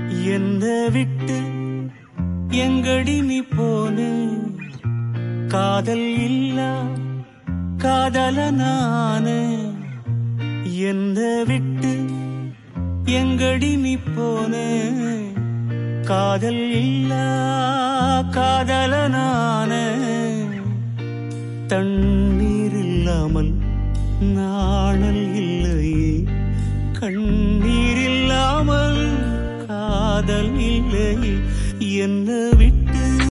என்ன விட்டு எங்கடி நீ போனே காதல் இல்லா காதல நானு என்ன விட்டு எங்கடி நீ போனே காதல் இல்லா காதல நானு தண்ணீர் இல்லாமல் நாணல் இல்லையே கண்ணீர் இல்லாமல் காதல் இல்லையே என்ன